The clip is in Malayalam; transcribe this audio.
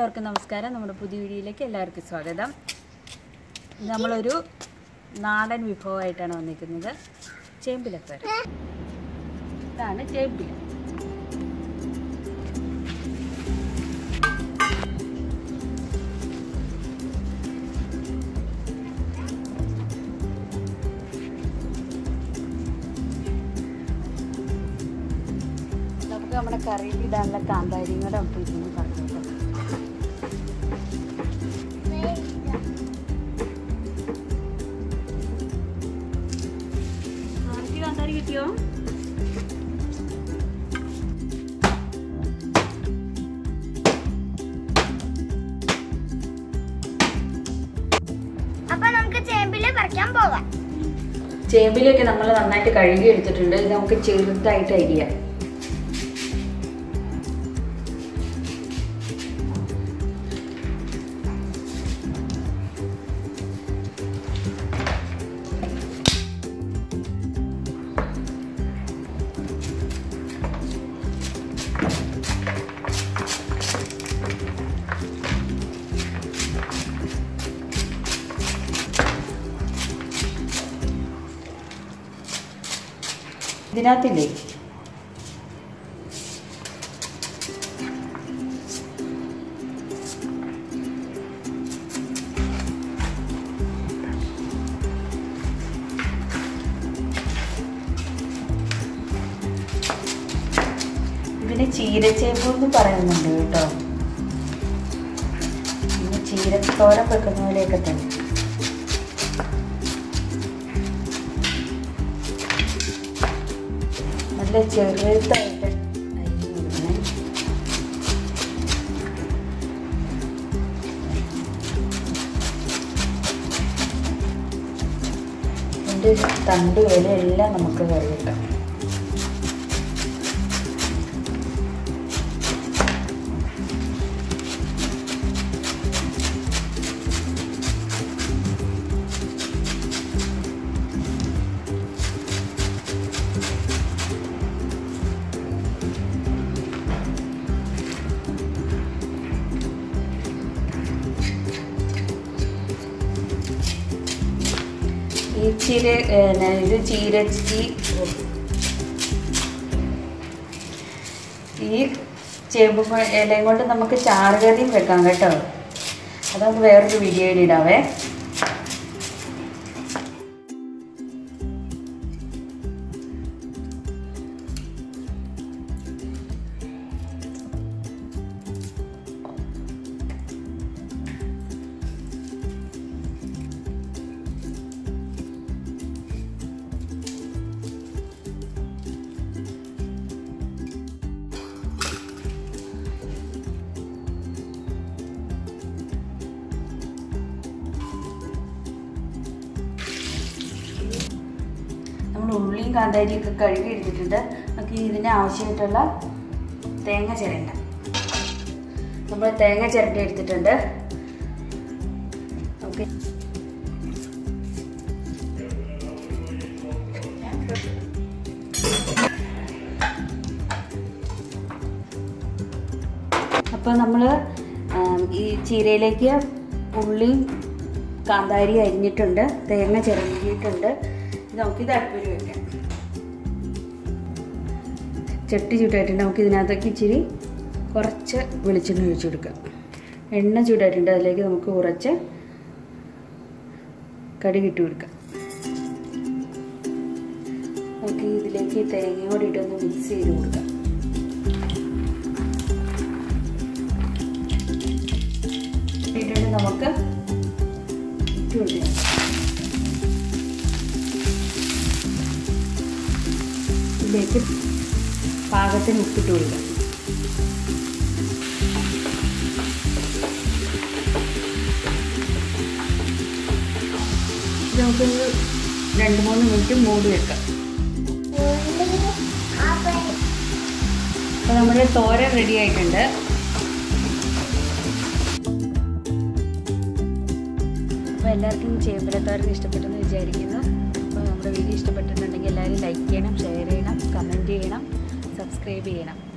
എല്ലാവർക്കും നമസ്കാരം നമ്മുടെ പുതിയ വീഡിയോയിലേക്ക് എല്ലാവർക്കും സ്വാഗതം ഇത് നമ്മളൊരു നാടൻ വിഭവമായിട്ടാണ് വന്നിരിക്കുന്നത് ചേമ്പിലത്തോരൻ ഇതാണ് ചേമ്പില നമുക്ക് നമ്മുടെ കറിയിൽ ഇടാനുള്ള കാന്താരിയും കൂടെ നമുക്ക് ഇതിന് പറഞ്ഞിട്ട് ആർക്ക് കാന്താരി കിട്ടിയോ അപ്പൊ നമുക്ക് ചേമ്പില് പറിക്കാൻ പോകാം ചേമ്പിലൊക്കെ നമ്മൾ നന്നായിട്ട് കഴുകി എടുത്തിട്ടുണ്ട് ഇത് നമുക്ക് ചെറുതായിട്ട് അരിയാം ഇതിനകത്തില്ലേ ഇതിന് ചീരച്ചേമ്പ് എന്ന് പറയുന്നുണ്ട് കേട്ടോ പിന്നെ ചീരത്തോരൻ വെക്കുന്ന പോലെയൊക്കെ തന്നെ നല്ല ചെറുതായിട്ട് അരിഞ്ഞ് കൊടുക്കണേ അതിൻ്റെ തണ്ട് വരെ എല്ലാം നമുക്ക് കറി വെക്കാം ഈ ചീര പിന്നെ ഇത് ചീര ഈ ഈ ചേമ്പ് കൊ- ഇലയും കൊണ്ട് നമുക്ക് ചാറുകറിയും വെക്കാം കേട്ടോ അത് നമുക്ക് വേറൊരു വീഡിയോയിൽ ഇടാവേ നമ്മൾ ഉള്ളിയും കാന്താരിയൊക്കെ കഴുകി എടുത്തിട്ടുണ്ട് നമുക്ക് ഇതിന് ആവശ്യമായിട്ടുള്ള തേങ്ങ ചിരണ്ട നമ്മൾ തേങ്ങ ചിരണ്ടി എടുത്തിട്ടുണ്ട് ഓക്കെ അപ്പോൾ നമ്മൾ ഈ ചീരയിലേക്ക് ഉള്ളിയും കാന്താരി അരിഞ്ഞിട്ടുണ്ട് തേങ്ങ ചിരണ്ടിയിട്ടുണ്ട് ഇത് നമുക്കിത് അടുപ്പിൽ വെക്കാം ചട്ടി ചൂടായിട്ടുണ്ട് നമുക്ക് ഇതിനകത്തേക്ക് ഇച്ചിരി കുറച്ച് വെളിച്ചെണ്ണ ഒഴിച്ചു കൊടുക്കാം എണ്ണ ചൂടായിട്ടുണ്ട് അതിലേക്ക് നമുക്ക് കുറച്ച് കടുകിട്ട് കൊടുക്കാം നമുക്ക് ഇതിലേക്ക് ഈ തേങ്ങയോടെ ഇട്ടൊന്ന് മിക്സ് ചെയ്ത് കൊടുക്കാം ഇട്ടിട്ട് നമുക്ക് ഇട്ട് കൊടുക്കാം ഇതിലേക്ക് പാകത്തിന് ഉപ്പിട്ട് കൊടുക്കാം ഇത് നമുക്ക് രണ്ട് മൂന്ന് മിനിറ്റ് മൂടി വെക്കാം അപ്പോൾ നമ്മുടെ തോരൻ റെഡി ആയിട്ടുണ്ട് അപ്പോൾ എല്ലാവർക്കും ചേമ്പലത്തോരൻ ഇഷ്ടപ്പെട്ടെന്ന് വിചാരിക്കുന്നു അപ്പോൾ നമ്മുടെ വീഡിയോ ഇഷ്ടപ്പെട്ടിട്ടുണ്ടെങ്കിൽ എല്ലാവരും ലൈക്ക് ചെയ്യണം ഷെയർ ചെയ്യണം കമൻറ്റ് ചെയ്യണം സബ്സ്ക്രൈബ് ചെയ്യണം